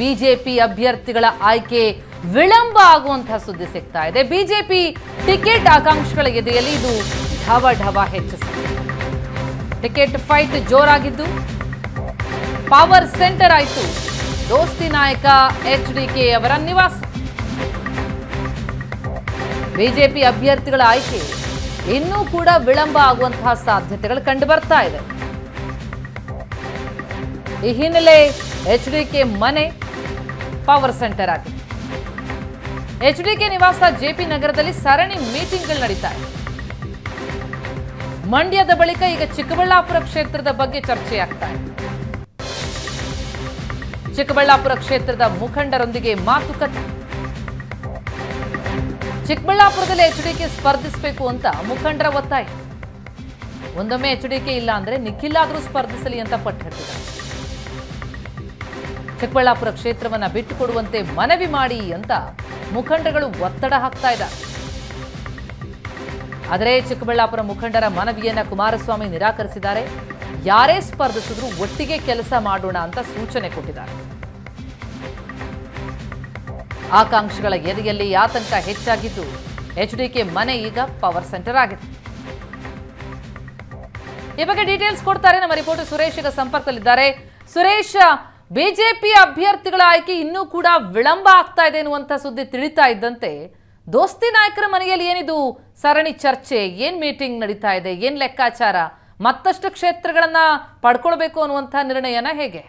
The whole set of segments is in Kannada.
ಬಿಜೆಪಿ ಅಭ್ಯರ್ಥಿಗಳ ಆಯ್ಕೆ ವಿಳಂಬ ಆಗುವಂತಹ ಸುದ್ದಿ ಸಿಗ್ತಾ ಇದೆ ಬಿಜೆಪಿ ಟಿಕೆಟ್ ಆಕಾಂಕ್ಷಿಗಳ ಎದೆಯಲ್ಲಿ ಇದು ಢವ ಢವ ಹೆಚ್ಚಿಸಿದೆ ಟಿಕೆಟ್ ಫೈಟ್ ಜೋರಾಗಿದ್ದು ಪವರ್ ಸೆಂಟರ್ ಆಯಿತು ದೋಸ್ತಿ ನಾಯಕ ಎಚ್ ಡಿ ಕೆ ಅವರ ನಿವಾಸ ಬಿಜೆಪಿ ಅಭ್ಯರ್ಥಿಗಳ ಆಯ್ಕೆ ಇನ್ನೂ ಕೂಡ ವಿಳಂಬ ಆಗುವಂತಹ ಸಾಧ್ಯತೆಗಳು ಕಂಡು ಬರ್ತಾ ಇದೆ ಈ ಹಿನ್ನೆಲೆ ಎಚ್ ಡಿ ಕೆ ಮನೆ ಪವರ್ ಸೆಂಟರ್ ಆಗಿದೆ ಎಚ್ ಡಿ ಕೆ ನಿವಾಸ ಜೆಪಿ ನಗರದಲ್ಲಿ ಸರಣಿ ಮೀಟಿಂಗ್ಗಳು ನಡೀತಾ ಇದೆ ಮಂಡ್ಯದ ಬಳಿಕ ಈಗ ಚಿಕ್ಕಬಳ್ಳಾಪುರ ಕ್ಷೇತ್ರದ ಬಗ್ಗೆ ಚರ್ಚೆಯಾಗ್ತಾ ಇದೆ ಚಿಕ್ಕಬಳ್ಳಾಪುರ ಕ್ಷೇತ್ರದ ಮುಖಂಡರೊಂದಿಗೆ ಮಾತುಕತೆ ಚಿಕ್ಕಬಳ್ಳಾಪುರದಲ್ಲಿ ಎಚ್ ಡಿ ಕೆ ಸ್ಪರ್ಧಿಸಬೇಕು ಅಂತ ಮುಖಂಡರ ಒತ್ತಾಯ ಒಂದೊಮ್ಮೆ ಎಚ್ ಡಿ ಕೆ ಇಲ್ಲ ಅಂದ್ರೆ ನಿಖಿಲ್ ಆದ್ರೂ ಸ್ಪರ್ಧಿಸಲಿ ಅಂತ ಪಟ್ಟು ಹಿಡಿದಿದ್ದಾರೆ ಚಿಕ್ಕಬಳ್ಳಾಪುರ ಕ್ಷೇತ್ರವನ್ನ ಬಿಟ್ಟುಕೊಡುವಂತೆ ಮನವಿ ಮಾಡಿ ಅಂತ ಮುಖಂಡರುಗಳು ಒತ್ತಡ ಹಾಕ್ತಾ ಇದ್ದಾರೆ ಆದರೆ ಚಿಕ್ಕಬಳ್ಳಾಪುರ ಮುಖಂಡರ ಮನವಿಯನ್ನ ಕುಮಾರಸ್ವಾಮಿ ನಿರಾಕರಿಸಿದ್ದಾರೆ ಯಾರೇ ಸ್ಪರ್ಧಿಸಿದ್ರು ಒಟ್ಟಿಗೆ ಕೆಲಸ ಮಾಡೋಣ ಅಂತ ಸೂಚನೆ ಕೊಟ್ಟಿದ್ದಾರೆ ಆಕಾಂಕ್ಷಿಗಳ ಎದೆಯಲ್ಲಿ ಆತಂಕ ಹೆಚ್ಚಾಗಿದ್ದು ಎಚ್ಡಿಕೆ ಮನೆ ಈಗ ಪವರ್ ಸೆಂಟರ್ ಆಗಿದೆ ಈ ಬಗ್ಗೆ ಡೀಟೇಲ್ಸ್ ಕೊಡ್ತಾರೆ ನಮ್ಮ ರಿಪೋರ್ಟರ್ ಸುರೇಶ್ ಈಗ ಸಂಪರ್ಕದಲ್ಲಿದ್ದಾರೆ ಸುರೇಶ್ ಬಿಜೆಪಿ ಅಭ್ಯರ್ಥಿಗಳ ಆಯ್ಕೆ ಇನ್ನೂ ಕೂಡ ವಿಳಂಬ ಆಗ್ತಾ ಇದೆ ಎನ್ನುವಂತ ಸುದ್ದಿ ತಿಳಿತಾ ಇದ್ದಂತೆ ದೋಸ್ತಿ ನಾಯಕರ ಮನೆಯಲ್ಲಿ ಏನಿದು ಸರಣಿ ಚರ್ಚೆ ಏನ್ ಮೀಟಿಂಗ್ ನಡೀತಾ ಇದೆ ಏನ್ ಲೆಕ್ಕಾಚಾರ ಮತ್ತಷ್ಟು ಕ್ಷೇತ್ರಗಳನ್ನ ಪಡ್ಕೊಳ್ಬೇಕು ಅನ್ನುವಂಥ ನಿರ್ಣಯನ ಹೇಗೆ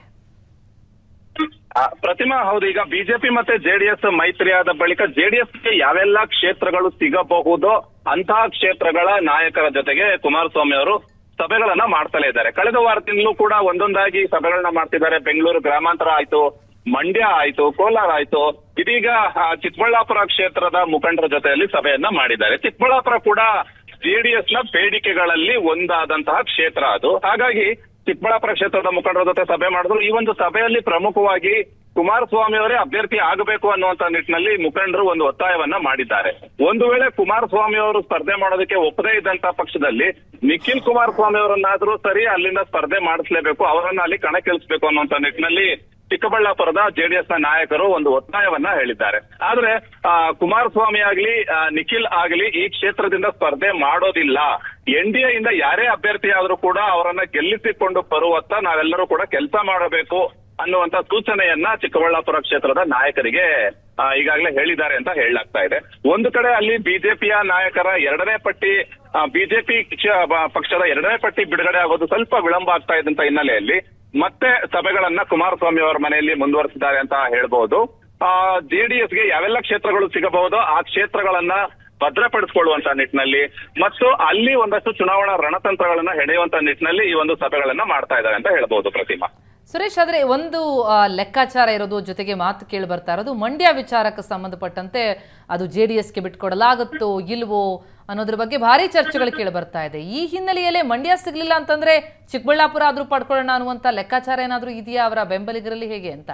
ಆ, ಪ್ರತಿಮಾ ಹೌದು ಈಗ ಬಿಜೆಪಿ ಮತ್ತೆ ಜೆಡಿಎಸ್ ಮೈತ್ರಿಯಾದ ಬಳಿಕ ಜೆಡಿಎಸ್ಗೆ ಯಾವೆಲ್ಲ ಕ್ಷೇತ್ರಗಳು ಸಿಗಬಹುದೋ ಅಂತಹ ಕ್ಷೇತ್ರಗಳ ನಾಯಕರ ಜೊತೆಗೆ ಕುಮಾರಸ್ವಾಮಿ ಅವರು ಸಭೆಗಳನ್ನ ಮಾಡ್ತಲೇ ಇದ್ದಾರೆ ಕಳೆದ ವಾರದಿಂದಲೂ ಕೂಡ ಒಂದೊಂದಾಗಿ ಸಭೆಗಳನ್ನ ಮಾಡ್ತಿದ್ದಾರೆ ಬೆಂಗಳೂರು ಗ್ರಾಮಾಂತರ ಆಯ್ತು ಮಂಡ್ಯ ಆಯ್ತು ಕೋಲಾರ ಆಯ್ತು ಇದೀಗ ಆ, ಚಿಕ್ಕಬಳ್ಳಾಪುರ ಕ್ಷೇತ್ರದ ಮುಖಂಡರ ಜೊತೆಯಲ್ಲಿ ಸಭೆಯನ್ನ ಮಾಡಿದ್ದಾರೆ ಚಿಕ್ಕಬಳ್ಳಾಪುರ ಕೂಡ ಜೆಡಿಎಸ್ ನ ಬೇಡಿಕೆಗಳಲ್ಲಿ ಒಂದಾದಂತಹ ಕ್ಷೇತ್ರ ಅದು ಹಾಗಾಗಿ ಚಿಕ್ಕಬಳ್ಳಾಪುರ ಕ್ಷೇತ್ರದ ಮುಖಂಡರ ಜೊತೆ ಸಭೆ ಮಾಡಿದ್ರು ಈ ಒಂದು ಸಭೆಯಲ್ಲಿ ಪ್ರಮುಖವಾಗಿ ಕುಮಾರಸ್ವಾಮಿ ಅವರೇ ಅಭ್ಯರ್ಥಿ ಆಗಬೇಕು ಅನ್ನುವಂತ ನಿಟ್ಟಿನಲ್ಲಿ ಮುಖಂಡರು ಒಂದು ಒತ್ತಾಯವನ್ನ ಮಾಡಿದ್ದಾರೆ ಒಂದು ವೇಳೆ ಕುಮಾರಸ್ವಾಮಿ ಅವರು ಸ್ಪರ್ಧೆ ಮಾಡೋದಕ್ಕೆ ಒಪ್ಪದೇ ಇದ್ದಂತ ಪಕ್ಷದಲ್ಲಿ ನಿಖಿಲ್ ಕುಮಾರಸ್ವಾಮಿ ಅವರನ್ನಾದ್ರೂ ಸರಿ ಅಲ್ಲಿಂದ ಸ್ಪರ್ಧೆ ಮಾಡಿಸ್ಲೇಬೇಕು ಅವರನ್ನ ಅಲ್ಲಿ ಕಣಕ್ಕಿಳಿಸ್ಬೇಕು ಅನ್ನುವಂತ ನಿಟ್ಟಿನಲ್ಲಿ ಚಿಕ್ಕಬಳ್ಳಾಪುರದ ಜೆಡಿಎಸ್ ನ ನಾಯಕರು ಒಂದು ಒತ್ತಾಯವನ್ನ ಹೇಳಿದ್ದಾರೆ ಆದ್ರೆ ಆ, ಕುಮಾರಸ್ವಾಮಿ ಆಗ್ಲಿ ಆ, ನಿಖಿಲ್ ಆಗ್ಲಿ ಈ ಕ್ಷೇತ್ರದಿಂದ ಸ್ಪರ್ಧೆ ಮಾಡೋದಿಲ್ಲ ಎನ್ ಡಿ ಇಂದ ಯಾರೇ ಅಭ್ಯರ್ಥಿ ಆದ್ರೂ ಕೂಡ ಅವರನ್ನ ಗೆಲ್ಲಿಸಿಕೊಂಡು ಬರುವತ್ತ ನಾವೆಲ್ಲರೂ ಕೂಡ ಕೆಲಸ ಮಾಡಬೇಕು ಅನ್ನುವಂತ ಸೂಚನೆಯನ್ನ ಚಿಕ್ಕಬಳ್ಳಾಪುರ ಕ್ಷೇತ್ರದ ನಾಯಕರಿಗೆ ಆ, ಈಗಾಗಲೇ ಹೇಳಿದ್ದಾರೆ ಅಂತ ಹೇಳಲಾಗ್ತಾ ಇದೆ ಒಂದು ಕಡೆ ಅಲ್ಲಿ ಬಿಜೆಪಿಯ ನಾಯಕರ ಎರಡನೇ ಪಟ್ಟಿ ಬಿಜೆಪಿ ಪಕ್ಷದ ಎರಡನೇ ಪಟ್ಟಿ ಬಿಡುಗಡೆ ಆಗೋದು ಸ್ವಲ್ಪ ವಿಳಂಬ ಆಗ್ತಾ ಇದ್ದಂತ ಹಿನ್ನೆಲೆಯಲ್ಲಿ ಮತ್ತೆ ಸಭೆಗಳನ್ನ ಕುಮಾರಸ್ವಾಮಿ ಅವರ ಮನೆಯಲ್ಲಿ ಮುಂದುವರಿಸಿದ್ದಾರೆ ಅಂತ ಹೇಳ್ಬಹುದು ಜೆಡಿಎಸ್ಗೆ ಯಾವೆಲ್ಲ ಕ್ಷೇತ್ರಗಳು ಸಿಗಬಹುದೋ ಆ ಕ್ಷೇತ್ರಗಳನ್ನ ಭದ್ರಪಡಿಸಿಕೊಳ್ಳುವಂತ ನಿಟ್ಟಿನಲ್ಲಿ ಮತ್ತು ಅಲ್ಲಿ ಒಂದಷ್ಟು ಚುನಾವಣಾ ರಣತಂತ್ರಗಳನ್ನ ಹೆಣೆಯುವಂತ ನಿಟ್ಟಿನಲ್ಲಿ ಈ ಒಂದು ಸಭೆಗಳನ್ನ ಮಾಡ್ತಾ ಇದ್ದಾರೆ ಅಂತ ಹೇಳ್ಬಹುದು ಪ್ರತಿಮಾ ಸುರೇಶ್ ಆದ್ರೆ ಒಂದು ಆ, ಲೆಕ್ಕಾಚಾರ ಇರೋದು ಜೊತೆಗೆ ಮಾತು ಕೇಳಿ ಬರ್ತಾ ಇರೋದು ಮಂಡ್ಯ ವಿಚಾರಕ್ಕೆ ಸಂಬಂಧಪಟ್ಟಂತೆ ಅದು ಜೆ ಡಿ ಎಸ್ಗೆ ಬಿಟ್ಕೊಡಲಾಗುತ್ತೋ ಇಲ್ವೋ ಅನ್ನೋದ್ರ ಬಗ್ಗೆ ಭಾರಿ ಚರ್ಚೆಗಳು ಕೇಳಿ ಬರ್ತಾ ಇದೆ ಈ ಹಿನ್ನೆಲೆಯಲ್ಲೇ ಮಂಡ್ಯ ಸಿಗ್ಲಿಲ್ಲ ಅಂತಂದ್ರೆ ಚಿಕ್ಕಬಳ್ಳಾಪುರ ಆದ್ರೂ ಪಡ್ಕೊಳ್ಳೋಣ ಅನ್ನುವಂಥ ಲೆಕ್ಕಾಚಾರ ಏನಾದ್ರೂ ಇದೆಯಾ ಅವರ ಬೆಂಬಲಿಗರಲ್ಲಿ ಹೇಗೆ ಅಂತ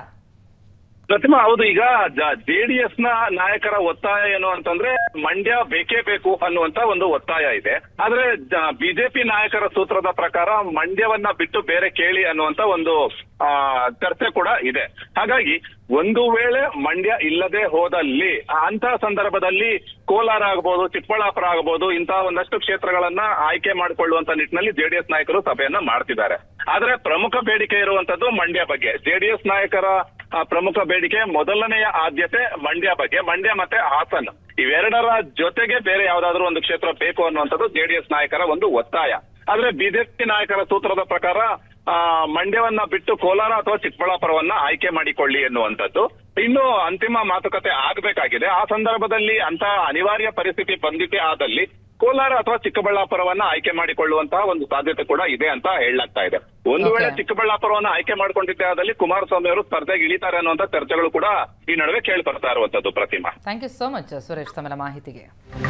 ಪ್ರತಿಮಾ ಹೌದು ಈಗ ಜೆಡಿಎಸ್ ನ ನಾಯಕರ ಒತ್ತಾಯ ಏನು ಅಂತಂದ್ರೆ ಮಂಡ್ಯ ಬೇಕೇ ಬೇಕು ಅನ್ನುವಂತ ಒಂದು ಒತ್ತಾಯ ಇದೆ ಆದ್ರೆ ಬಿಜೆಪಿ ನಾಯಕರ ಸೂತ್ರದ ಪ್ರಕಾರ ಮಂಡ್ಯವನ್ನ ಬಿಟ್ಟು ಬೇರೆ ಕೇಳಿ ಅನ್ನುವಂತ ಒಂದು ಆ, ಚರ್ಚೆ ಕೂಡ ಇದೆ ಹಾಗಾಗಿ ಒಂದು ವೇಳೆ ಮಂಡ್ಯ ಇಲ್ಲದೆ ಹೋದಲ್ಲಿ ಅಂತಹ ಸಂದರ್ಭದಲ್ಲಿ ಕೋಲಾರ ಆಗಬಹುದು ಚಿಕ್ಕಬಳ್ಳಾಪುರ ಆಗಬಹುದು ಇಂತಹ ಒಂದಷ್ಟು ಕ್ಷೇತ್ರಗಳನ್ನ ಆಯ್ಕೆ ಮಾಡಿಕೊಳ್ಳುವಂತ ನಿಟ್ಟಿನಲ್ಲಿ ಜೆಡಿಎಸ್ ನಾಯಕರು ಸಭೆಯನ್ನ ಮಾಡ್ತಿದ್ದಾರೆ ಆದ್ರೆ ಪ್ರಮುಖ ಬೇಡಿಕೆ ಇರುವಂತದ್ದು ಮಂಡ್ಯ ಬಗ್ಗೆ ಜೆಡಿಎಸ್ ನಾಯಕರ ಆ, ಪ್ರಮುಖ ಬೇಡಿಕೆ ಮೊದಲನೆಯ ಆದ್ಯತೆ ಮಂಡ್ಯ ಬಗ್ಗೆ ಮಂಡ್ಯ ಮತ್ತೆ ಹಾಸನ್ ಇವೆರಡರ ಜೊತೆಗೆ ಬೇರೆ ಯಾವ್ದಾದ್ರು ಒಂದು ಕ್ಷೇತ್ರ ಬೇಕು ಅನ್ನುವಂಥದ್ದು ಜೆಡಿಎಸ್ ನಾಯಕರ ಒಂದು ಒತ್ತಾಯ ಆದ್ರೆ ಬಿಜೆಪಿ ನಾಯಕರ ಸೂತ್ರದ ಪ್ರಕಾರ ಆ, ಮಂಡ್ಯವನ್ನ ಬಿಟ್ಟು ಕೋಲಾರ ಅಥವಾ ಚಿಕ್ಕಬಳ್ಳಾಪುರವನ್ನ ಆಯ್ಕೆ ಮಾಡಿಕೊಳ್ಳಿ ಎನ್ನುವಂಥದ್ದು ಇನ್ನು ಅಂತಿಮ ಮಾತುಕತೆ ಆಗಬೇಕಾಗಿದೆ ಆ ಸಂದರ್ಭದಲ್ಲಿ ಅಂತ ಅನಿವಾರ್ಯ ಪರಿಸ್ಥಿತಿ ಬಂದಿದೆ ಆದಲ್ಲಿ ಕೋಲಾರ ಅಥವಾ ಚಿಕ್ಕಬಳ್ಳಾಪುರವನ್ನ ಆಯ್ಕೆ ಮಾಡಿಕೊಳ್ಳುವಂತಹ ಒಂದು ಸಾಧ್ಯತೆ ಕೂಡ ಇದೆ ಅಂತ ಹೇಳಲಾಗ್ತಾ ಇದೆ ಒಂದು ವೇಳೆ Okay. ಚಿಕ್ಕಬಳ್ಳಾಪುರವನ್ನ ಆಯ್ಕೆ ಮಾಡ್ಕೊಂಡಿದ್ದೆ ಆದಲ್ಲಿ ಕುಮಾರಸ್ವಾಮಿ ಅವರು ಸ್ಪರ್ಧೆಗೆ ಇಳಿತಾರೆ ಅನ್ನುವಂತ ಚರ್ಚೆಗಳು ಕೂಡ ಈ ನಡುವೆ ಕೇಳಿ ಬರ್ತಾ ಇರುವಂತದ್ದು Pratima thank you so much Suresh ತಮ್ಮ ಮಾಹಿತಿಗೆ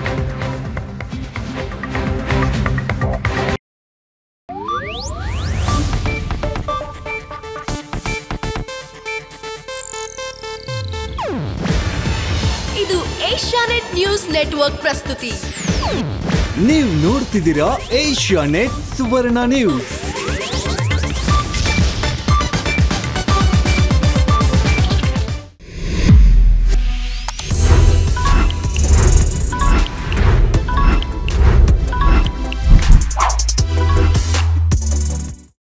ಇದು ಏಷ್ಯಾನೆಟ್ ನ್ಯೂಸ್ ನೆಟ್ವರ್ಕ್ ಪ್ರಸ್ತುತಿ ನೀವು ನೋಡ್ತಿದ್ದೀರಾ ಏಷ್ಯಾ ನೆಟ್ ಸುವರ್ಣ ನ್ಯೂಸ್